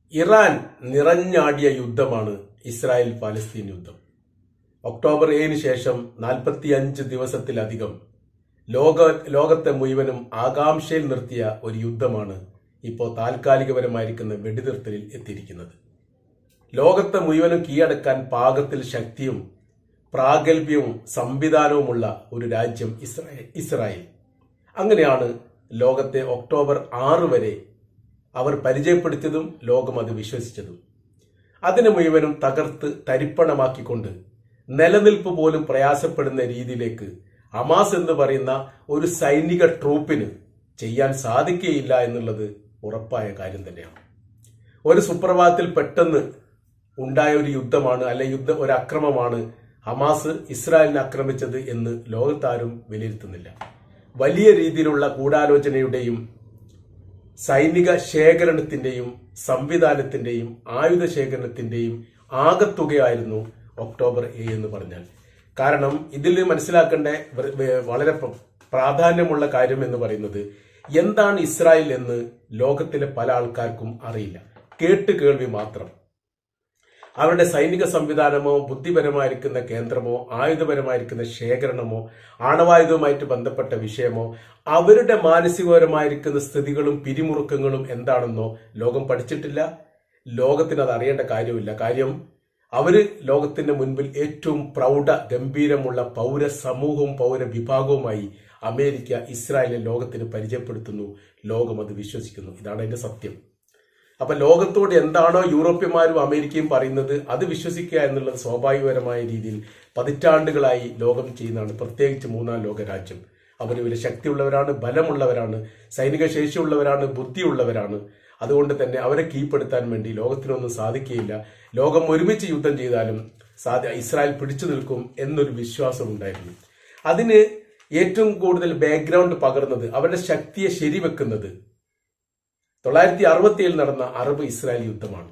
Iran നിറഞ്ഞാടിയ യുദ്ധമാണ് Israel Palestine യുദ്ധം October ഏഴിന് ശേഷം നാൽപ്പത്തിയഞ്ച് ദിവസത്തിലധികം ലോക ലോകത്തെ മുഴുവനും ആകാംക്ഷയിൽ നിർത്തിയ ഒരു യുദ്ധമാണ് ഇപ്പോൾ താൽക്കാലികപരമായിരിക്കുന്ന വെടിനിർത്തലിൽ എത്തിയിരിക്കുന്നത് ലോകത്തെ മുഴുവനും കീഴടക്കാൻ പാകത്തിൽ ശക്തിയും പ്രാഗൽഭ്യവും സംവിധാനവുമുള്ള ഒരു രാജ്യം ഇസ്രായേൽ ഇസ്രായേൽ അങ്ങനെയാണ് ലോകത്തെ ഒക്ടോബർ ആറ് വരെ അവർ പരിചയപ്പെടുത്തിയതും ലോകം അത് വിശ്വസിച്ചതും അതിനെ മുഴുവനും തകർത്ത് തരിപ്പണമാക്കിക്കൊണ്ട് നിലനിൽപ്പ് പോലും പ്രയാസപ്പെടുന്ന രീതിയിലേക്ക് അമാസ് എന്ന് പറയുന്ന ഒരു സൈനിക ട്രൂപ്പിന് ചെയ്യാൻ സാധിക്കുകയില്ല എന്നുള്ളത് ഉറപ്പായ കാര്യം തന്നെയാണ് ഒരു സുപ്രഭാതത്തിൽ പെട്ടെന്ന് ഉണ്ടായ ഒരു യുദ്ധമാണ് അല്ലെ യുദ്ധ ഒരു അക്രമമാണ് ഹമാസ് ഇസ്രായേലിനെ ആക്രമിച്ചത് എന്ന് ലോകത്താരും വിലയിരുത്തുന്നില്ല വലിയ രീതിയിലുള്ള ഗൂഢാലോചനയുടെയും സൈനിക ശേഖരണത്തിന്റെയും സംവിധാനത്തിന്റെയും ആയുധ ശേഖരണത്തിന്റെയും ആകത്തുകയായിരുന്നു ഒക്ടോബർ ഏഴ് എന്ന് പറഞ്ഞാൽ കാരണം ഇതിൽ മനസ്സിലാക്കേണ്ട വ- വ- വളരെ പ്ര- പ്രാധാന്യമുള്ള കാര്യം എന്ന് പറയുന്നത് എന്താണ് ഇസ്രായേൽ എന്ന് ലോകത്തിലെ പല ആൾക്കാർക്കും അറിയില്ല കേട്ട് കേൾവി മാത്രം അവരുടെ സൈനിക സംവിധാനമോ ബുദ്ധിപരമായിരിക്കുന്ന കേന്ദ്രമോ ആയുധപരമായിരിക്കുന്ന ശേഖരണമോ ആണവായുധവുമായിട്ട് ബന്ധപ്പെട്ട വിഷയമോ അവരുടെ മാനസികപരമായിരിക്കുന്ന സ്ഥിതികളും പിരിമുറുക്കങ്ങളും എന്താണെന്നോ ലോകം പഠിച്ചിട്ടില്ല ലോകത്തിന് അത് അറിയേണ്ട കാര്യമില്ല കാര്യം അവര് ലോകത്തിന്റെ മുൻപിൽ ഏറ്റവും പ്രൗഢ ഗംഭീരമുള്ള പൗര സമൂഹവും പൗര വിഭാഗവുമായി അമേരിക്ക ഇസ്രായേലിനെ ലോകത്തിന് പരിചയപ്പെടുത്തുന്നു ലോകം അത് വിശ്വസിക്കുന്നു ഇതാണ് അതിന്റെ സത്യം അപ്പൊ ലോകത്തോട് എന്താണോ യൂറോപ്യന്മാരും അമേരിക്കയും പറയുന്നത് അത് വിശ്വസിക്കുക എന്നുള്ളത് സ്വാഭാവികപരമായ രീതിയിൽ പതിറ്റാണ്ടുകളായി ലോകം ചെയ്യുന്നതാണ് പ്രത്യേകിച്ച് മൂന്നാം ലോക രാജ്യം അവർ വലിയ ശക്തിയുള്ളവരാണ് ബലമുള്ളവരാണ് സൈനിക ശേഷിയുള്ളവരാണ് ബുദ്ധിയുള്ളവരാണ് അതുകൊണ്ട് തന്നെ അവരെ കീഴ്പ്പെടുത്താൻ വേണ്ടി ലോകത്തിനൊന്നും സാധിക്കുകയില്ല ലോകം ഒരുമിച്ച് യുദ്ധം ചെയ്താലും സാധ്യ ഇസ്രായേൽ പിടിച്ചു നിൽക്കും എന്നൊരു വിശ്വാസം ഉണ്ടായിരുന്നു അതിന് ഏറ്റവും കൂടുതൽ ബാക്ക്ഗ്രൗണ്ട് പകർന്നത് അവരുടെ ശക്തിയെ ശരിവെക്കുന്നത് തൊള്ളായിരത്തി അറുപത്തിയേഴിൽ നടന്ന അറബ് ഇസ്രായേൽ യുദ്ധമാണ്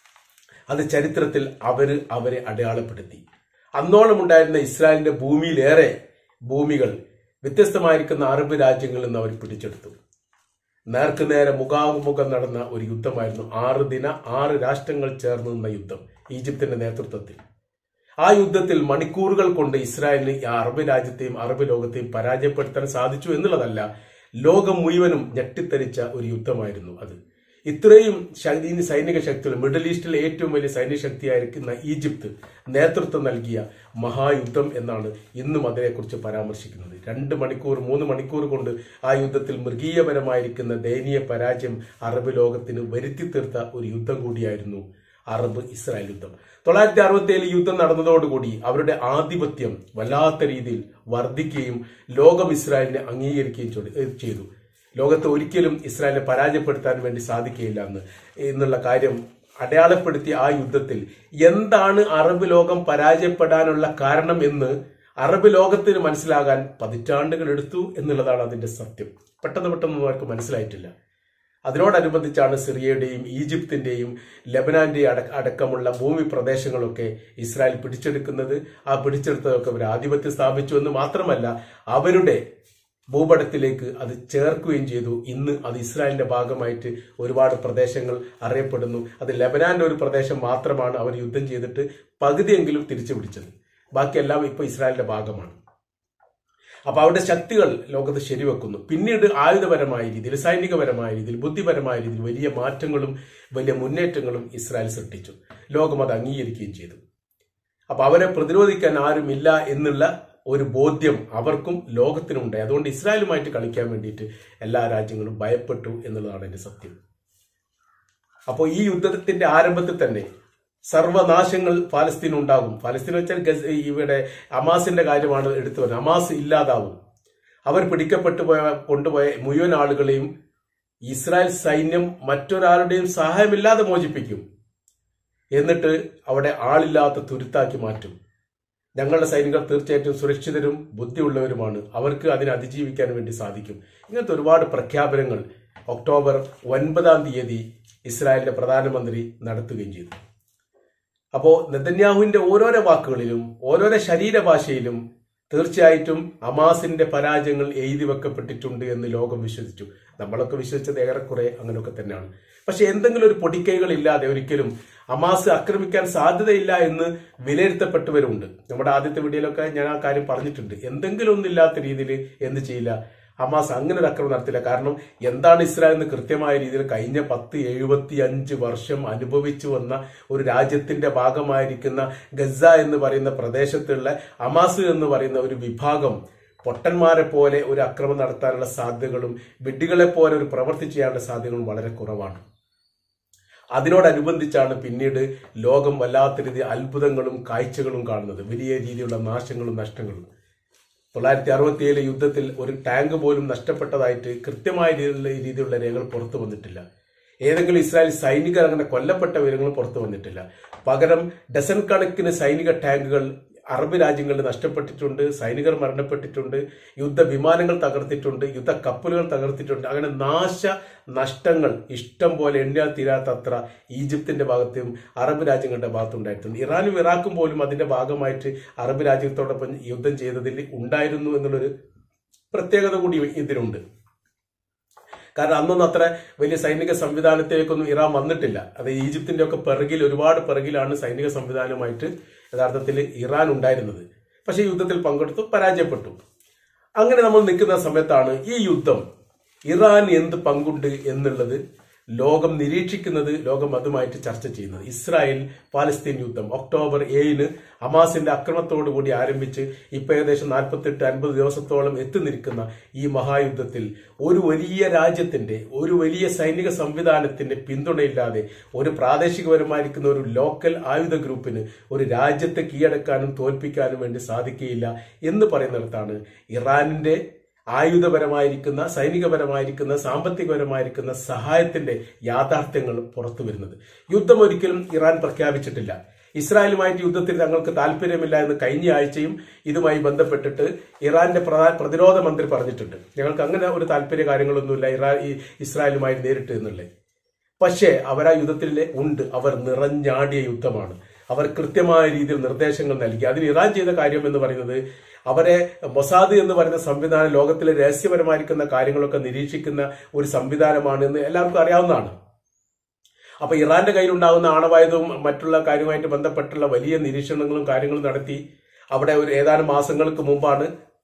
അത് ചരിത്രത്തിൽ അവര് അവരെ അടയാളപ്പെടുത്തി അന്നോളം ഉണ്ടായിരുന്ന ഇസ്രായേലിന്റെ ഭൂമിയിലേറെ ഭൂമികൾ വ്യത്യസ്തമായിരിക്കുന്ന അറബ് രാജ്യങ്ങളിൽ നിന്ന് അവർ പിടിച്ചെടുത്തു നേർക്ക് നേരെ മുഖാമുഖം നടന്ന ഒരു യുദ്ധമായിരുന്നു ആറ് ദിന ആറ് രാഷ്ട്രങ്ങൾ ചേർന്ന് നിന്ന യുദ്ധം ഈജിപ്തിന്റെ നേതൃത്വത്തിൽ ആ യുദ്ധത്തിൽ മണിക്കൂറുകൾ കൊണ്ട് ഇസ്രായേലിന് ഈ അറബ് രാജ്യത്തെയും അറബ് ലോകത്തെയും പരാജയപ്പെടുത്താൻ സാധിച്ചു എന്നുള്ളതല്ല ലോകം മുഴുവനും ഞെട്ടിത്തരിച്ച ഒരു യുദ്ധമായിരുന്നു അത് ഇത്രയും ശ- സൈനിക ശക്തികൾ മിഡിൽ ഈസ്റ്റിലെ ഏറ്റവും വലിയ സൈനിക ശക്തിയായിരിക്കുന്ന ഈജിപ്ത് നേതൃത്വം നൽകിയ മഹായുദ്ധം എന്നാണ് ഇന്നും അതിനെക്കുറിച്ച് പരാമർശിക്കുന്നത് രണ്ട് മണിക്കൂർ മൂന്ന് മണിക്കൂർ കൊണ്ട് ആ യുദ്ധത്തിൽ മൃഗീയപരമായിരിക്കുന്ന ദയനീയ പരാജയം അറബ് ലോകത്തിന് വരുത്തി തീർത്ത ഒരു യുദ്ധം കൂടിയായിരുന്നു അറബ് ഇസ്രായേൽ യുദ്ധം തൊള്ളായിരത്തി അറുപത്തി ഏഴിൽ യുദ്ധം നടന്നതോടുകൂടി അവരുടെ ആധിപത്യം വല്ലാത്ത രീതിയിൽ വർദ്ധിക്കുകയും ലോകം ഇസ്രായേലിനെ അംഗീകരിക്കുകയും ചൊടി- ഏഹ് ചെയ്തു ലോകത്ത് ഒരിക്കലും ഇസ്രായേലിനെ പരാജയപ്പെടുത്താൻ വേണ്ടി സാധിക്കുകയില്ല എന്ന് എന്നുള്ള കാര്യം അടയാളപ്പെടുത്തിയ ആ യുദ്ധത്തിൽ എന്താണ് അറബ് ലോകം പരാജയപ്പെടാനുള്ള കാരണം എന്ന് അറബ് ലോകത്തിന് മനസ്സിലാകാൻ പതിറ്റാണ്ടുകൾ എടുത്തു എന്നുള്ളതാണ് അതിന്റെ സത്യം പെട്ടെന്ന് പെട്ടെന്ന് അവർക്ക് മനസ്സിലായിട്ടില്ല അതിനോടനുബന്ധിച്ചാണ് സിറിയയുടെയും ഈജിപ്തിന്റെയും ലബനാന്റെയും അട അടക്കമുള്ള ഭൂമി പ്രദേശങ്ങളൊക്കെ ഇസ്രായേൽ പിടിച്ചെടുക്കുന്നത് ആ പിടിച്ചെടുത്തതൊക്കെ അവർ ആധിപത്യം സ്ഥാപിച്ചു എന്ന് മാത്രമല്ല അവരുടെ ഭൂപടത്തിലേക്ക് അത് ചേർക്കുകയും ചെയ്തു ഇന്ന് അത് ഇസ്രായേലിന്റെ ഭാഗമായിട്ട് ഒരുപാട് പ്രദേശങ്ങൾ അറിയപ്പെടുന്നു അത് ലബനാന്റെ ഒരു പ്രദേശം മാത്രമാണ് അവർ യുദ്ധം ചെയ്തിട്ട് പകുതിയെങ്കിലും തിരിച്ചു പിടിച്ചത് ബാക്കിയെല്ലാം ഇപ്പൊ ഇസ്രായേലിന്റെ ഭാഗമാണ് അപ്പൊ അവരുടെ ശക്തികൾ ലോകത്ത് ശരിവെക്കുന്നു പിന്നീട് ആയുധപരമായ രീതിയിൽ സൈനികപരമായ രീതിയിൽ ബുദ്ധിപരമായ രീതിയിൽ വലിയ മാറ്റങ്ങളും വലിയ മുന്നേറ്റങ്ങളും ഇസ്രായേൽ സൃഷ്ടിച്ചു ലോകം അത് അംഗീകരിക്കുകയും ചെയ്തു അപ്പൊ അവരെ പ്രതിരോധിക്കാൻ ആരുമില്ല എന്നുള്ള ഒരു ബോധ്യം അവർക്കും ലോകത്തിനും ഉണ്ടായി അതുകൊണ്ട് ഇസ്രായേലുമായിട്ട് കളിക്കാൻ വേണ്ടിയിട്ട് എല്ലാ രാജ്യങ്ങളും ഭയപ്പെട്ടു എന്നുള്ളതാണ് എന്റെ സത്യം അപ്പോൾ ഈ യുദ്ധത്തിന്റെ ആരംഭത്തിൽ തന്നെ സർവനാശങ്ങൾ ഫലസ്തീൻ ഉണ്ടാകും ഫലസ്തീൻ വെച്ചാൽ ഗസ് ഇവിടെ അമാസിന്റെ കാര്യമാണ് എടുത്തു വരുന്നത് അമാസ് ഇല്ലാതാവും അവർ പിടിക്കപ്പെട്ടു പോയ കൊണ്ടുപോയ മുഴുവൻ ആളുകളെയും ഇസ്രായേൽ സൈന്യം മറ്റൊരാളുടെയും സഹായമില്ലാതെ മോചിപ്പിക്കും എന്നിട്ട് അവിടെ ആളില്ലാത്ത തുരുത്താക്കി മാറ്റും ഞങ്ങളുടെ സൈനികർ തീർച്ചയായിട്ടും സുരക്ഷിതരും ബുദ്ധിയുള്ളവരുമാണ് അവർക്ക് അതിനെ അതിജീവിക്കാൻ വേണ്ടി സാധിക്കും ഇങ്ങനത്തെ ഒരുപാട് പ്രഖ്യാപനങ്ങൾ ഒക്ടോബർ ഒൻപതാം തീയതി ഇസ്രായേലിന്റെ പ്രധാനമന്ത്രി നടത്തുകയും ചെയ്തു അപ്പോ നെതന്യാഹുവിന്റെ ഓരോരോ വാക്കുകളിലും ഓരോരോ ശരീരഭാഷയിലും തീർച്ചയായിട്ടും അമാസിന്റെ പരാജയങ്ങൾ എഴുതി വെക്കപ്പെട്ടിട്ടുണ്ട് എന്ന് ലോകം വിശ്വസിച്ചു നമ്മളൊക്കെ വിശ്വസിച്ചത് ഏറെക്കുറെ അങ്ങനെയൊക്കെ തന്നെയാണ് പക്ഷെ എന്തെങ്കിലും ഒരു പൊടിക്കൈകൾ ഇല്ലാതെ ഒരിക്കലും അമാസ് ആക്രമിക്കാൻ സാധ്യതയില്ല എന്ന് വിലയിരുത്തപ്പെട്ടവരുണ്ട് നമ്മുടെ ആദ്യത്തെ വീഡിയോയിലൊക്കെ ഞാൻ ആ കാര്യം പറഞ്ഞിട്ടുണ്ട് എന്തെങ്കിലും ഒന്നില്ലാത്ത രീതിയിൽ എന്ത് ചെയ്യില്ല ഹമാസ് അങ്ങനെ ഒരു ആക്രമണം നടത്തില്ല കാരണം എന്താണ് ഇസ്രായേൽ എന്ന് കൃത്യമായ രീതിയിൽ കഴിഞ്ഞ പത്ത് എഴുപത്തി അഞ്ച് വർഷം അനുഭവിച്ചു വന്ന ഒരു രാജ്യത്തിന്റെ ഭാഗമായിരിക്കുന്ന ഗസ എന്ന് പറയുന്ന പ്രദേശത്തുള്ള ഹമാസ് എന്ന് പറയുന്ന ഒരു വിഭാഗം പൊട്ടന്മാരെ പോലെ ഒരു അക്രമം നടത്താനുള്ള സാധ്യതകളും വിഡ്ഢികളെ പോലെ ഒരു പ്രവൃത്തി ചെയ്യാനുള്ള സാധ്യതകളും വളരെ കുറവാണ് അതിനോടനുബന്ധിച്ചാണ് പിന്നീട് ലോകം വല്ലാത്ത രീതി അത്ഭുതങ്ങളും കാഴ്ചകളും കാണുന്നത് വലിയ രീതിയിലുള്ള നാശങ്ങളും നഷ്ടങ്ങളും തൊള്ളായിരത്തി അറുപത്തിയേഴിലെ യുദ്ധത്തിൽ ഒരു ടാങ്ക് പോലും നഷ്ടപ്പെട്ടതായിട്ട് കൃത്യമായ രീതിയിലുള്ള രീതിയിലുള്ള രേഖകൾ പുറത്തു വന്നിട്ടില്ല ഏതെങ്കിലും ഇസ്രായേൽ സൈനികർ അങ്ങനെ കൊല്ലപ്പെട്ട വിവരങ്ങൾ പുറത്തു വന്നിട്ടില്ല പകരം ഡസൻ കണക്കിന് സൈനിക ടാങ്കുകൾ അറബ് രാജ്യങ്ങളിൽ നഷ്ടപ്പെട്ടിട്ടുണ്ട് സൈനികർ മരണപ്പെട്ടിട്ടുണ്ട് യുദ്ധ വിമാനങ്ങൾ തകർത്തിട്ടുണ്ട് യുദ്ധ കപ്പലുകൾ തകർത്തിട്ടുണ്ട് അങ്ങനെ നാശ നഷ്ടങ്ങൾ ഇഷ്ടം പോലെ എണ്ണിയാൽ തീരാത്തത്ര ഈജിപ്തിന്റെ ഭാഗത്തും അറബ് രാജ്യങ്ങളുടെ ഭാഗത്തും ഉണ്ടായിട്ടുണ്ട് ഇറാനും ഇറാഖും പോലും അതിന്റെ ഭാഗമായിട്ട് അറബ് രാജ്യത്തോടൊപ്പം യുദ്ധം ചെയ്തതിൽ ഉണ്ടായിരുന്നു എന്നുള്ളൊരു പ്രത്യേകത കൂടി ഇതിനുണ്ട് കാരണം അന്നൊന്നും അത്ര വലിയ സൈനിക സംവിധാനത്തിലേക്കൊന്നും ഇറാൻ വന്നിട്ടില്ല അത് ഈജിപ്തിന്റെ ഒക്കെ പിറകിൽ ഒരുപാട് പിറകിലാണ് സൈനിക സംവിധാനമായിട്ട് യഥാർത്ഥത്തിൽ ഇറാൻ ഉണ്ടായിരുന്നത് പക്ഷേ യുദ്ധത്തിൽ പങ്കെടുത്തു പരാജയപ്പെട്ടു അങ്ങനെ നമ്മൾ നിൽക്കുന്ന സമയത്താണ് ഈ യുദ്ധം ഇറാൻ എന്ത് പങ്കുണ്ട് എന്നുള്ളത് ലോകം നിരീക്ഷിക്കുന്നത് ലോകം അതുമായിട്ട് ചർച്ച ചെയ്യുന്നത് ഇസ്രായേൽ പാലസ്തീൻ യുദ്ധം ഒക്ടോബർ ഏഴിന് ഹമാസിന്റെ അക്രമത്തോടു കൂടി ആരംഭിച്ച് ഇപ്പൊ ഏകദേശം നാൽപ്പത്തെട്ട് അൻപത് ദിവസത്തോളം എത്തി നിൽക്കുന്ന ഈ മഹായുദ്ധത്തിൽ ഒരു വലിയ രാജ്യത്തിന്റെ ഒരു വലിയ സൈനിക സംവിധാനത്തിന്റെ പിന്തുണയില്ലാതെ ഒരു പ്രാദേശികപരമായിരിക്കുന്ന ഒരു ലോക്കൽ ആയുധ ഗ്രൂപ്പിന് ഒരു രാജ്യത്തെ കീഴടക്കാനും തോൽപ്പിക്കാനും വേണ്ടി സാധിക്കുകയില്ല എന്ന് പറയുന്നിടത്താണ് ഇറാനിന്റെ ആയുധപരമായിരിക്കുന്ന സൈനികപരമായിരിക്കുന്ന സാമ്പത്തികപരമായിരിക്കുന്ന സഹായത്തിന്റെ യാഥാർത്ഥ്യങ്ങൾ പുറത്തു വരുന്നത് യുദ്ധം ഒരിക്കലും ഇറാൻ പ്രഖ്യാപിച്ചിട്ടില്ല ഇസ്രായേലുമായിട്ട് യുദ്ധത്തിൽ തങ്ങൾക്ക് താല്പര്യമില്ല എന്ന് കഴിഞ്ഞ ആഴ്ചയും ഇതുമായി ബന്ധപ്പെട്ടിട്ട് ഇറാന്റെ പ്രധാന പ്രതിരോധ മന്ത്രി പറഞ്ഞിട്ടുണ്ട് ഞങ്ങൾക്ക് അങ്ങനെ ഒരു താല്പര്യ കാര്യങ്ങളൊന്നുമില്ല ഇറാൻ ഈ ഇസ്രായേലുമായി നേരിട്ട് എന്നുള്ളത് പക്ഷേ അവർ ആ യുദ്ധത്തിൽ ഉണ്ട് അവർ നിറഞ്ഞാടിയ യുദ്ധമാണ് അവർ കൃത്യമായ രീതിയിൽ നിർദ്ദേശങ്ങൾ നൽകി അതിന് ഇറാൻ ചെയ്ത കാര്യം എന്ന് പറയുന്നത് അവരെ മൊസാദ് എന്ന് പറയുന്ന സംവിധാനം ലോകത്തിലെ രഹസ്യപരമായിരിക്കുന്ന കാര്യങ്ങളൊക്കെ നിരീക്ഷിക്കുന്ന ഒരു സംവിധാനമാണ് എന്ന് എല്ലാവർക്കും അറിയാവുന്നതാണ് അപ്പൊ ഇറാന്റെ കയ്യിലുണ്ടാകുന്ന ആണവായുധവും മറ്റുള്ള കാര്യവുമായിട്ട് ബന്ധപ്പെട്ടുള്ള വലിയ നിരീക്ഷണങ്ങളും കാര്യങ്ങളും നടത്തി അവിടെ ഒരു ഏതാനും മാസങ്ങൾക്ക് മുമ്പാണ്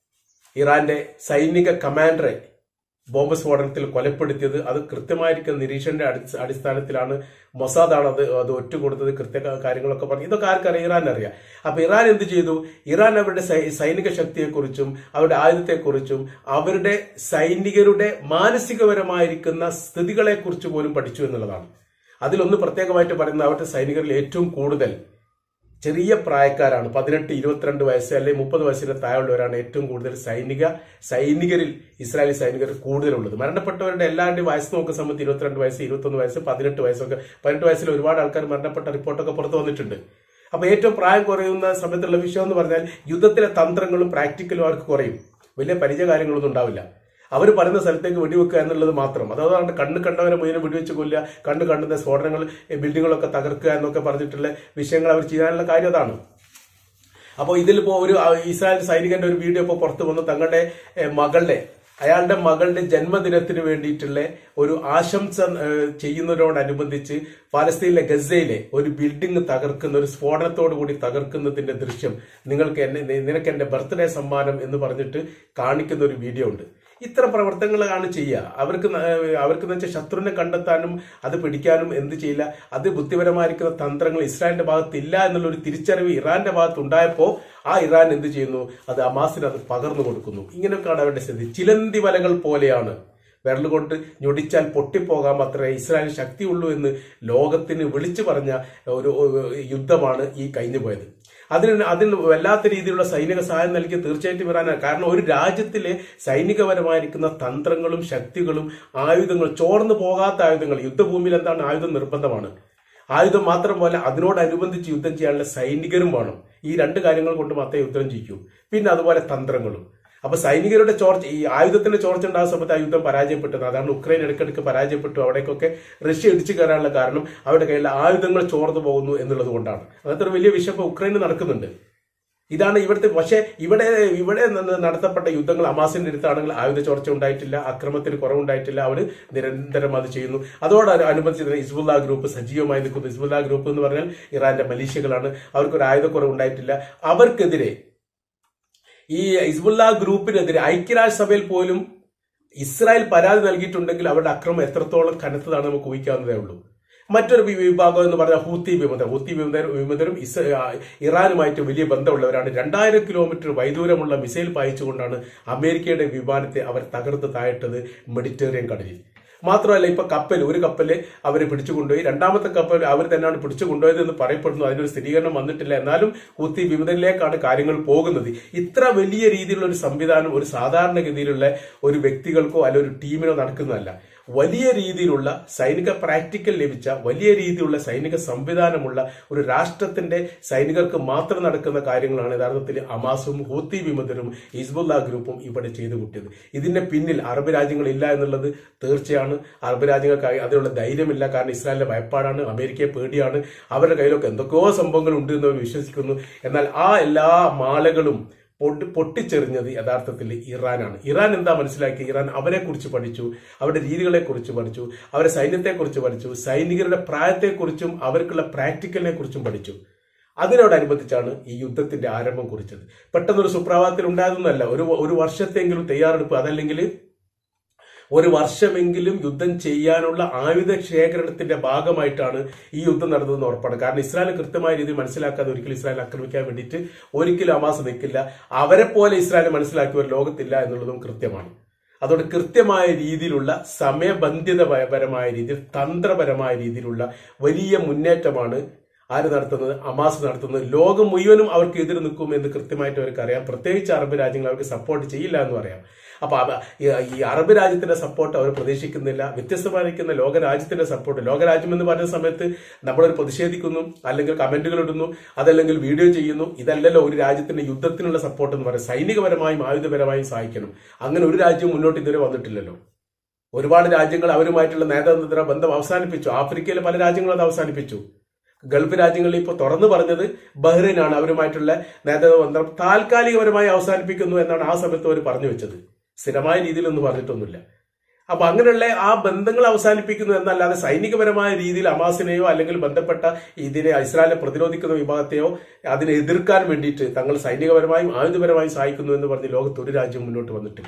ഇറാന്റെ സൈനിക കമാൻഡറെ ബോംബ് സ്ഫോടനത്തിൽ കൊലപ്പെടുത്തിയത് അത് കൃത്യമായിരിക്കുന്ന നിരീക്ഷണന്റെ അടി- അടിസ്ഥാനത്തിലാണ് മൊസാദാണ് അത് അത് ഒറ്റുകൊടുത്തത് കൃത്യ കാര്യങ്ങളൊക്കെ പറഞ്ഞു ഇതൊക്കെ ആർക്കറിയാം ഇറാൻ അറിയാം അപ്പൊ ഇറാൻ എന്ത് ചെയ്തു ഇറാൻ അവരുടെ സൈ- സൈനിക ശക്തിയെക്കുറിച്ചും അവരുടെ ആയുധത്തെക്കുറിച്ചും അവരുടെ സൈനികരുടെ മാനസികപരമായിരിക്കുന്ന സ്ഥിതികളെക്കുറിച്ച് പോലും പഠിച്ചു എന്നുള്ളതാണ് അതിലൊന്ന് പ്രത്യേകമായിട്ട് പറയുന്നത് അവരുടെ സൈനികരിൽ ഏറ്റവും കൂടുതൽ ചെറിയ പ്രായക്കാരാണ് പതിനെട്ട് ഇരുപത്തിരണ്ട് വയസ്സ് അല്ലെങ്കിൽ മുപ്പത് വയസ്സിന് താഴെയുള്ളവരാണ് ഏറ്റവും കൂടുതൽ സൈനിക സൈനികരിൽ ഇസ്രായേലി സൈനികർ കൂടുതലുള്ളത് മരണപ്പെട്ടവരുടെ എല്ലാവരുടെയും വയസ്സ് നോക്കുന്ന സമയത്ത് ഇരുപത്തിരണ്ട് വയസ്സ് ഇരുപത്തൊന്ന് വയസ്സ് പതിനെട്ട് വയസ്സൊക്കെ പതിനെട്ട് വയസ്സിൽ ഒരുപാട് ആൾക്കാർ മരണപ്പെട്ട റിപ്പോർട്ടൊക്കെ പുറത്തു വന്നിട്ടുണ്ട് അപ്പൊ ഏറ്റവും പ്രായം കുറയുന്ന സമയത്തുള്ള വിഷയം എന്ന് പറഞ്ഞാൽ യുദ്ധത്തിലെ തന്ത്രങ്ങളും പ്രാക്ടിക്കലും അവർക്ക് കുറയും വലിയ പരിചയ കാര്യങ്ങളൊന്നും ഉണ്ടാവില്ല അവർ പറയുന്ന സ്ഥലത്തേക്ക് വെടിവെക്കുക എന്നുള്ളത് മാത്രം അതായത് കണ്ണ് കണ്ടവരെ മുഴുവൻ വെടിവെച്ച് കൊല്ലുക കണ്ണ് കണ്ടുന്ന സ്ഫോടനങ്ങൾ ഏ, ബിൽഡിങ്ങുകളൊക്കെ തകർക്കുക എന്നൊക്കെ പറഞ്ഞിട്ടുള്ള വിഷയങ്ങൾ അവർ ചെയ്യാനുള്ള കാര്യം അതാണ് അപ്പോൾ ഇതിലിപ്പോ ഒരു ആ, ഇസ്രായേൽ സൈനികന്റെ ഒരു വീഡിയോ ഇപ്പോൾ പുറത്തു വന്നു തങ്ങളുടെ ഏ, മകളുടെ അയാളുടെ മകളുടെ ജന്മദിനത്തിന് വേണ്ടിയിട്ടുള്ള ഒരു ആശംസ ഏ, ചെയ്യുന്നതിനോടനുബന്ധിച്ച് പാലസ്തീനിലെ ഗസയിലെ ഒരു ബിൽഡിംഗ് തകർക്കുന്ന ഒരു സ്ഫോടനത്തോടു കൂടി തകർക്കുന്നതിന്റെ ദൃശ്യം നിങ്ങൾക്ക് എന്നെ നി- നിനക്ക് എന്റെ ബർത്ത്ഡേ സമ്മാനം എന്ന് പറഞ്ഞിട്ട് കാണിക്കുന്ന ഒരു വീഡിയോ ഉണ്ട് ഇത്തരം പ്രവർത്തനങ്ങളാണ് ചെയ്യുക അവർക്ക് ന- ഏഹ് അവർക്ക് വെച്ചാൽ ശത്രുവിനെ കണ്ടെത്താനും അത് പിടിക്കാനും എന്ത് ചെയ്യില്ല അത് ബുദ്ധിപരമായിരിക്കുന്ന തന്ത്രങ്ങൾ ഇസ്രായേലിന്റെ ഭാഗത്ത് ഇല്ല എന്നുള്ള ഒരു തിരിച്ചറിവ് ഇറാന്റെ ഭാഗത്ത് ഉണ്ടായപ്പോൾ ആ ഇറാൻ എന്ത് ചെയ്യുന്നു അത് അമാസിന് അത് പകർന്നു കൊടുക്കുന്നു ഇങ്ങനെയൊക്കെയാണ് അവരുടെ സ്ഥിതി ചിലന്തി വലകൾ പോലെയാണ് വിരൽ കൊണ്ട് ഞൊടിച്ചാൽ പൊട്ടിപ്പോകാൻ മാത്രമേ ഇസ്രായേൽ ശക്തിയുള്ളൂ എന്ന് ലോകത്തിന് വിളിച്ചു പറഞ്ഞ ഒരു ഒരു യുദ്ധമാണ് ഈ കഴിഞ്ഞു പോയത് അതിന് അതിന് വല്ലാത്ത രീതിയിലുള്ള സൈനിക സഹായം നൽകി തീർച്ചയായിട്ടും ഇറാനാണ് കാരണം ഒരു രാജ്യത്തിലെ സൈനികപരമായിരിക്കുന്ന തന്ത്രങ്ങളും ശക്തികളും ആയുധങ്ങൾ ചോർന്നു പോകാത്ത ആയുധങ്ങൾ യുദ്ധഭൂമിയിൽ എന്താണ് ആയുധം നിർബന്ധമാണ് ആയുധം മാത്രമല്ല അതിനോടനുബന്ധിച്ച് യുദ്ധം ചെയ്യാനുള്ള സൈനികരും വേണം ഈ രണ്ട് കാര്യങ്ങൾ കൊണ്ട് മാത്രമേ യുദ്ധം ചെയ്യൂ പിന്നെ അതുപോലെ തന്ത്രങ്ങളും അപ്പൊ സൈനികരുടെ ചോർച്ച ഈ ആയുധത്തിന്റെ ചോർച്ച ഉണ്ടാകുന്ന സമയത്ത് ആ യുദ്ധം പരാജയപ്പെട്ടത് അതാണ് ഉക്രൈൻ ഇടയ്ക്കിടയ്ക്ക് പരാജയപ്പെട്ടു അവിടേക്കൊക്കെ റഷ്യ ഇടിച്ചു കയറാനുള്ള കാരണം അവരുടെ കയ്യിലെ ആയുധങ്ങൾ ചോർന്നു പോകുന്നു എന്നുള്ളത് കൊണ്ടാണ് അങ്ങനത്തെ ഒരു വലിയ വിഷയം ഇപ്പൊ ഉക്രൈനിൽ നടക്കുന്നുണ്ട് ഇതാണ് ഇവിടുത്തെ പക്ഷേ ഇവിടെ ഇവിടെ നിന്ന് നടത്തപ്പെട്ട യുദ്ധങ്ങൾ അമാസിന്റെ അടുത്താണെങ്കിൽ ആയുധ ചോർച്ച ഉണ്ടായിട്ടില്ല അക്രമത്തിന് കുറവുണ്ടായിട്ടില്ല അവർ നിരന്തരം അത് ചെയ്യുന്നു അതോട് അനുബന്ധിച്ച് തന്നെ ഹിസ്ബുല്ല ഗ്രൂപ്പ് സജീവമായി നിൽക്കുന്നു ഹിസ്ബുല്ല ഗ്രൂപ്പ് എന്ന് പറഞ്ഞാൽ ഇറാന്റെ മലീഷ്യകളാണ് അവർക്കൊരു ആയുധക്കുറവ് ഉണ്ടായിട്ടില്ല അവർക്കെതിരെ ഈ ഹിസ്ബുല്ല ഗ്രൂപ്പിനെതിരെ ഐക്യരാഷ്ട്രസഭയിൽ പോലും ഇസ്രായേൽ പരാതി നൽകിയിട്ടുണ്ടെങ്കിൽ അവരുടെ അക്രമം എത്രത്തോളം കനത്തതാണ് നമുക്ക് ഊഹിക്കാവുന്നതേ ഉള്ളൂ മറ്റൊരു വി- വിഭാഗം എന്ന് പറഞ്ഞാൽ ഹൂത്തി വിമതർ ഹൂത്തി വിമതർ വിമതരും ഇസ് ആ, ഇറാനുമായിട്ട് വലിയ ബന്ധമുള്ളവരാണ് രണ്ടായിരം കിലോമീറ്റർ വൈദൂരമുള്ള മിസൈൽ പായിച്ചുകൊണ്ടാണ് അമേരിക്കയുടെ വിമാനത്തെ അവർ തകർത്ത് താഴ്ത്തത് മെഡിറ്ററേനിയൻ കടലിൽ മാത്രമല്ല ഇപ്പൊ കപ്പൽ ഒരു കപ്പല് അവരെ പിടിച്ചുകൊണ്ടുപോയി രണ്ടാമത്തെ കപ്പൽ അവർ തന്നെയാണ് പിടിച്ചുകൊണ്ടുപോയത് എന്ന് പറയപ്പെടുന്നു അതിനൊരു സ്ഥിരീകരണം വന്നിട്ടില്ല എന്നാലും ഹൂത്തി വിമതരിലേക്കാണ് കാര്യങ്ങൾ പോകുന്നത് ഇത്ര വലിയ രീതിയിലുള്ള ഒരു സംവിധാനം ഒരു സാധാരണഗതിയിലുള്ള ഒരു വ്യക്തികൾക്കോ അല്ല ഒരു ടീമിനോ നടക്കുന്നതല്ല വലിയ രീതിയിലുള്ള സൈനിക പ്രാക്ടിക്കൽ ലഭിച്ച വലിയ രീതിയിലുള്ള സൈനിക സംവിധാനമുള്ള ഒരു രാഷ്ട്രത്തിന്റെ സൈനികർക്ക് മാത്രം നടക്കുന്ന കാര്യങ്ങളാണ് യഥാർത്ഥത്തിൽ അമാസും ഹൂത്തി വിമതരും ഹിസ്ബുല്ല ഗ്രൂപ്പും ഇവിടെ ചെയ്തു കൂട്ടിയത് ഇതിന്റെ പിന്നിൽ അറബ് രാജ്യങ്ങളില്ല എന്നുള്ളത് തീർച്ചയാണ് അറബ് രാജ്യങ്ങൾക്ക് അതിനുള്ള ധൈര്യമില്ല കാരണം ഇസ്രായേലിന്റെ ഭയപ്പാടാണ് അമേരിക്കയെ പേടിയാണ് അവരുടെ കയ്യിലൊക്കെ എന്തൊക്കെയോ സംഭവങ്ങൾ ഉണ്ട് എന്ന് അവർ വിശ്വസിക്കുന്നു എന്നാൽ ആ എല്ലാ മാലകളും പൊട്ടി പൊട്ടിച്ചെറിഞ്ഞത് യഥാർത്ഥത്തിൽ ഇറാനാണ് ഇറാൻ എന്താ മനസ്സിലാക്കി ഇറാൻ അവരെ കുറിച്ച് പഠിച്ചു അവരുടെ രീതികളെ കുറിച്ച് പഠിച്ചു അവരുടെ സൈന്യത്തെക്കുറിച്ച് പഠിച്ചു സൈനികരുടെ പ്രായത്തെക്കുറിച്ചും അവർക്കുള്ള പ്രാക്ടിക്കലിനെ കുറിച്ചും പഠിച്ചു അതിനോടനുബന്ധിച്ചാണ് ഈ യുദ്ധത്തിന്റെ ആരംഭം കുറിച്ചത് പെട്ടെന്നൊരു സുപ്രഭാതത്തിൽ ഉണ്ടായതൊന്നുമല്ല ഒരു ഒരു വർഷത്തെങ്കിലും തയ്യാറെടുപ്പ് അതല്ലെങ്കിൽ ഒരു വർഷമെങ്കിലും യുദ്ധം ചെയ്യാനുള്ള ആയുധ ശേഖരണത്തിന്റെ ഭാഗമായിട്ടാണ് ഈ യുദ്ധം നടന്നതെന്ന് ഉറപ്പാണ് കാരണം ഇസ്രായേൽ കൃത്യമായ രീതിയിൽ മനസ്സിലാക്കാതെ ഒരിക്കലും ഇസ്രായേൽ ആക്രമിക്കാൻ വേണ്ടിയിട്ട് ഒരിക്കലും അമാസ് നിൽക്കില്ല അവരെ പോലെ ഇസ്രായേൽ മനസ്സിലാക്കിയവർ ലോകത്തില്ല എന്നുള്ളതും കൃത്യമാണ് അതുകൊണ്ട് കൃത്യമായ രീതിയിലുള്ള സമയബന്ധിതപരമായ രീതിയിൽ തന്ത്രപരമായ രീതിയിലുള്ള വലിയ മുന്നേറ്റമാണ് ആര് നടത്തുന്നത് അമാസ് നടത്തുന്നത് ലോകം മുഴുവനും അവർക്ക് എതിര് നിൽക്കും എന്ന് കൃത്യമായിട്ട് അവർക്ക് അറിയാം പ്രത്യേകിച്ച് അറബ് രാജ്യങ്ങൾ അവർക്ക് സപ്പോർട്ട് ചെയ്യില്ല എന്ന് പറയാം അപ്പൊ അവ- ഈ- ഈ അറബ് രാജ്യത്തിന്റെ സപ്പോർട്ട് അവർ പ്രതീക്ഷിക്കുന്നില്ല വ്യത്യസ്തമായിരിക്കുന്ന ലോക രാജ്യത്തിന്റെ സപ്പോർട്ട് ലോകരാജ്യം എന്ന് പറയുന്ന സമയത്ത് നമ്മളൊരു പ്രതിഷേധിക്കുന്നു അല്ലെങ്കിൽ കമന്റുകൾ ഇടുന്നു അതല്ലെങ്കിൽ വീഡിയോ ചെയ്യുന്നു ഇതല്ലല്ലോ ഒരു രാജ്യത്തിന്റെ യുദ്ധത്തിനുള്ള സപ്പോർട്ട് എന്ന് പറയുന്നത് സൈനികപരമായും ആയുധപരമായും സഹായിക്കണം അങ്ങനെ ഒരു രാജ്യവും മുന്നോട്ട് ഇതുവരെ വന്നിട്ടില്ലല്ലോ ഒരുപാട് രാജ്യങ്ങൾ അവരുമായിട്ടുള്ള നയതന്ത്ര ബന്ധം അവസാനിപ്പിച്ചു ആഫ്രിക്കയിലെ പല രാജ്യങ്ങളും അത് അവസാനിപ്പിച്ചു ഗൾഫ് രാജ്യങ്ങളിൽ ഇപ്പോൾ തുറന്നു പറഞ്ഞത് ബഹ്റൈനാണ് അവരുമായിട്ടുള്ള നേതൃത്വ ബന്ധം താൽക്കാലികപരമായി അവസാനിപ്പിക്കുന്നു എന്നാണ് ആ സമയത്ത് അവർ പറഞ്ഞു വെച്ചത് സ്ഥിരമായ രീതിയിലൊന്നും പറഞ്ഞിട്ടൊന്നുമില്ല അപ്പൊ അങ്ങനെയുള്ള ആ ബന്ധങ്ങൾ അവസാനിപ്പിക്കുന്നു എന്നല്ലാതെ സൈനികപരമായ രീതിയിൽ അമാസിനെയോ അല്ലെങ്കിൽ ബന്ധപ്പെട്ട ഇതിനെ ഇസ്രായേലിനെ പ്രതിരോധിക്കുന്ന വിഭാഗത്തെയോ അതിനെ എതിർക്കാൻ വേണ്ടിയിട്ട് തങ്ങൾ സൈനികപരമായും ആയുധപരമായും സഹായിക്കുന്നു എന്ന് പറഞ്ഞ് ലോകത്ത് ഒരു രാജ്യം മുന്നോട്ട് വന്നിട്ടില്ല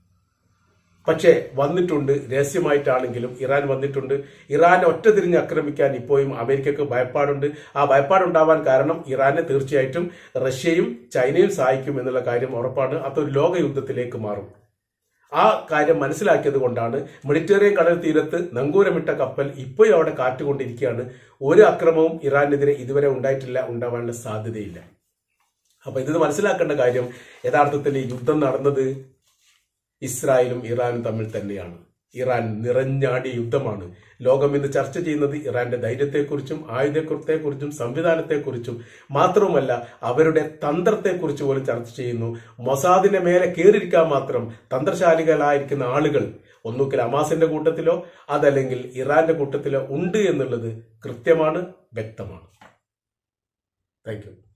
പക്ഷേ വന്നിട്ടുണ്ട് രഹസ്യമായിട്ടാണെങ്കിലും ഇറാൻ വന്നിട്ടുണ്ട് ഇറാനെ ഒറ്റ തിരിഞ്ഞ് ആക്രമിക്കാൻ ഇപ്പോഴും അമേരിക്കക്ക് ഭയപ്പാടുണ്ട് ആ ഭയപ്പാടുണ്ടാവാൻ കാരണം ഇറാനെ തീർച്ചയായിട്ടും റഷ്യയും ചൈനയും സഹായിക്കും എന്നുള്ള കാര്യം ഉറപ്പാണ് അതൊരു ലോക യുദ്ധത്തിലേക്ക് മാറും ആ കാര്യം മനസ്സിലാക്കിയത് കൊണ്ടാണ് മെഡിറ്ററേനിയൻ കടൽ തീരത്ത് നങ്കൂരമിട്ട കപ്പൽ ഇപ്പോഴും അവിടെ കാറ്റുകൊണ്ടിരിക്കുകയാണ് ഒരു അക്രമവും ഇറാനെതിരെ ഇതുവരെ ഉണ്ടായിട്ടില്ല ഉണ്ടാവാനുള്ള സാധ്യതയില്ല അപ്പൊ ഇത് മനസ്സിലാക്കേണ്ട കാര്യം യഥാർത്ഥത്തിൽ ഈ യുദ്ധം നടന്നത് ഇസ്രായേലും ഇറാനും തമ്മിൽ തന്നെയാണ് ഇറാൻ നിറഞ്ഞാടിയ യുദ്ധമാണ് ലോകം ഇന്ന് ചർച്ച ചെയ്യുന്നത് ഇറാന്റെ ധൈര്യത്തെക്കുറിച്ചും ആയുധത്തെക്കുറിച്ചും സംവിധാനത്തെക്കുറിച്ചും മാത്രവുമല്ല അവരുടെ തന്ത്രത്തെക്കുറിച്ച് പോലും ചർച്ച ചെയ്യുന്നു മൊസാദിന്റെ മേലെ കയറിയിരിക്കാൻ മാത്രം തന്ത്രശാലികളായിരിക്കുന്ന ആളുകൾ ഒന്നുകിൽ അമാസിന്റെ കൂട്ടത്തിലോ അതല്ലെങ്കിൽ ഇറാന്റെ കൂട്ടത്തിലോ ഉണ്ട് എന്നുള്ളത് കൃത്യമാണ് വ്യക്തമാണ് താങ്ക് യു